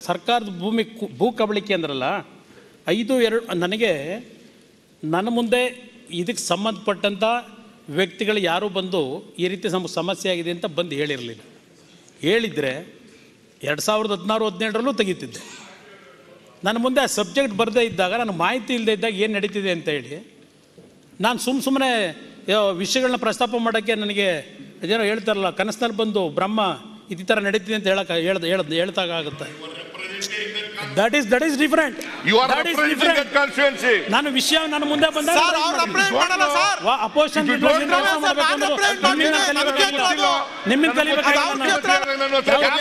ಸರ್ಕಾರದ ಭೂಮಿ ಕು- ಭೂ ಕಬಳಿಕೆ ಅಂದ್ರಲ್ಲ ಐದು ಎರಡು ನನಗೆ ನನ್ನ ಮುಂದೆ ಇದಕ್ಕೆ ಸಂಬಂಧಪಟ್ಟಂಥ ವ್ಯಕ್ತಿಗಳು ಯಾರೂ ಬಂದು ಈ ರೀತಿ ಸಮ ಸಮಸ್ಯೆ ಆಗಿದೆ ಅಂತ ಬಂದು ಹೇಳಿರಲಿಲ್ಲ ಹೇಳಿದರೆ ಎರಡು ಸಾವಿರದ ಹದಿನಾರು ಹದಿನೇಳರಲ್ಲೂ ತೆಗಿತಿದ್ದೆ ನನ್ನ ಮುಂದೆ ಆ ಸಬ್ಜೆಕ್ಟ್ ಬರದೇ ಇದ್ದಾಗ ನನಗೆ ಮಾಹಿತಿ ಇಲ್ಲದೆ ಇದ್ದಾಗ ಏನು ನಡೀತಿದೆ ಅಂತ ಹೇಳಿ ನಾನು ಸುಮ್ಮ ಸುಮ್ಮನೆ ವಿಷಯಗಳನ್ನ ಪ್ರಸ್ತಾಪ ಮಾಡೋಕ್ಕೆ ನನಗೆ ಅದೇನೋ ಹೇಳ್ತಾರಲ್ಲ ಕನಸಿನಲ್ಲಿ ಬಂದು ಬ್ರಹ್ಮ ಇದೇ ಥರ ನಡೀತಿದೆ ಅಂತ ಹೇಳಕ್ಕೆ ಹೇಳ್ದು ಹೇಳ್ದು ಹೇಳ್ದಾಗುತ್ತೆ that is that is different You are that is representing different that constituency. ನಾನು ವಿಷಯ ನನ್ನ ಮುಂದೆ ಬಂದಾಗ ಸರ್ ಅವ್ರು represent ಮಾಡಲ್ಲ sir opposition If you don't know, sir, ನಾನು represent ನಿಮ್ಮಿಂದ ಮಾಡ್ತೀನಿ, ನನ್ನ ಕ್ಷೇತ್ರ ಅದು. ನಿಮ್ಮಿಂದ ಕಲಿಬೇಕಾಗಿಲ್ಲ ಅದು ನಾನು. ಕ್ಷೇತ್ರ. ನಾನು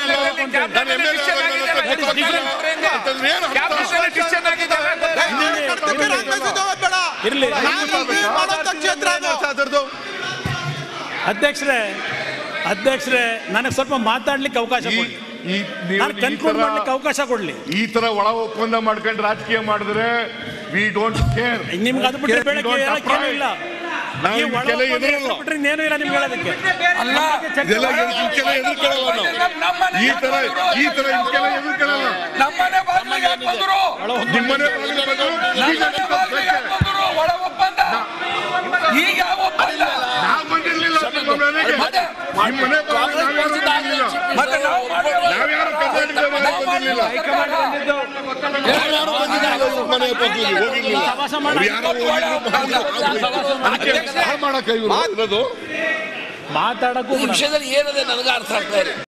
ಕರ್ತವ್ಯ ನಿರ್ವಹಿಸಿದವ ಬೇಡ. ಇರ್ಲಿ. ನಾನು ಇಲ್ಲಿ ಮಾಡೋಂಥ ಕ್ಷೇತ್ರ ಅದು. ಅಧ್ಯಕ್ಷರೇ ಅಧ್ಯಕ್ಷರೇ ನನಗೆ ಸ್ವಲ್ಪ ಮಾತಾಡ್ಲಿಕ್ಕೆ ಅವಕಾಶ ಕೊಡಿ ನಾನು ಕನ್ಕ್ಲೂಡ್ ಮಾಡ್ಲಿಕ್ಕೆ ಅವಕಾಶ ಕೊಡ್ಲಿ ಈ ತರ ಒಳ ಒಪ್ಪಂದ ಮಾಡ್ಕೊಂಡು ರಾಜಕೀಯ ಮಾಡಿದ್ರೆ ವಿ ಡೋಂಟ್ ಕೇರ್ ನಿಮ್ಗೆ ಅದು ಬಿಟ್ಟರೆ ಬೆಳಗ್ಗೆ ಹೇಳಕ್ಕೆ ಏನೂ ಇಲ್ಲ ನಾವು ಈ ಒಳ ಇದಕ್ಕೆಲ್ಲ ಒಪ್ಪಂದ ಎದುರಲ್ಲ. ಬಿಟ್ರೆ ಇನ್ನೇನೂ ಇಲ್ಲ ನಿಮ್ಗೆ ಹೇಳೋದಕ್ಕೆ ಅಲ್ಲ ಇದೆಲ್ಲ ಇದಕ್ಕೆಲ್ಲ ಎದುರ್ಕೊಳ್ಳಲ್ಲ ನಾವು ಈ ತರ ಈ ತರ ಇದಕ್ಕೆಲ್ಲ ಎದುರ್ಕೊಳ್ಳಲ್ಲ ನಮ್ಮನೆ ಬಾಗಿಲಿಗೆ ಯಾಕ್ ಬಂದ್ರು ನಿಮ್ಮನೆ ಬಾಗಿಲಿಗೆ ಬಂದ್ರು, ಈಗ ನಮ್ಮನೆ ಬಾಗಿಲಿಗೆ ಯಾಕ್ ಬಂದ್ರು ಒಳ ಒಪ್ಪಂದ ಈಗ ಯಾವ ಒಪ್ಪಂದ ನಾವು ಬಂದಿರ್ಲಿಲ್ಲ ನಿಮ್ಮ ಮನೆಗೆ. ಮತ್ತೆ ನಿಮ್ಮ ಮನೆ ಬಾಗಿಲಿಗೆ ನಾವ್ಯಾರು ಬಂದಿರ್ಲಿಲ್ಲ. ಮತ್ತೆ ನಾವು ಮಾಡಿರೋ- ನಾವ್ಯಾರು ಕರ್ನಾಟಕದ ಮನೆಗೆ ಬಂದಿರ್ಲಿಲ್ಲ ನಾವ್ಯಾರು ಬಂದಿರ್ಲಿಲ್ಲ ಇವ್ರ ಮನೆ ಬಾಗಿಲಿಗೆ, ಹೋಗಿರ್ಲಿಲ್ಲ. ಸಮಾಸ ಮಾಡ ಅವ್ರು ಯಾರೋ ಹೋಗಿದ್ರು, ಅದಕ್ಕೆ ಹಾಳು ಮಾಡಕ್ಕೆ ಇವ್ರು ಇರೋದು ಮಾತಾಡಕ್ಕೂ ಈ ವಿಷಯದಲ್ಲಿ ಏನದೆ ನನಗೆ ಅರ್ಥ ಆಗ್ತಾ ಇಲ್ಲ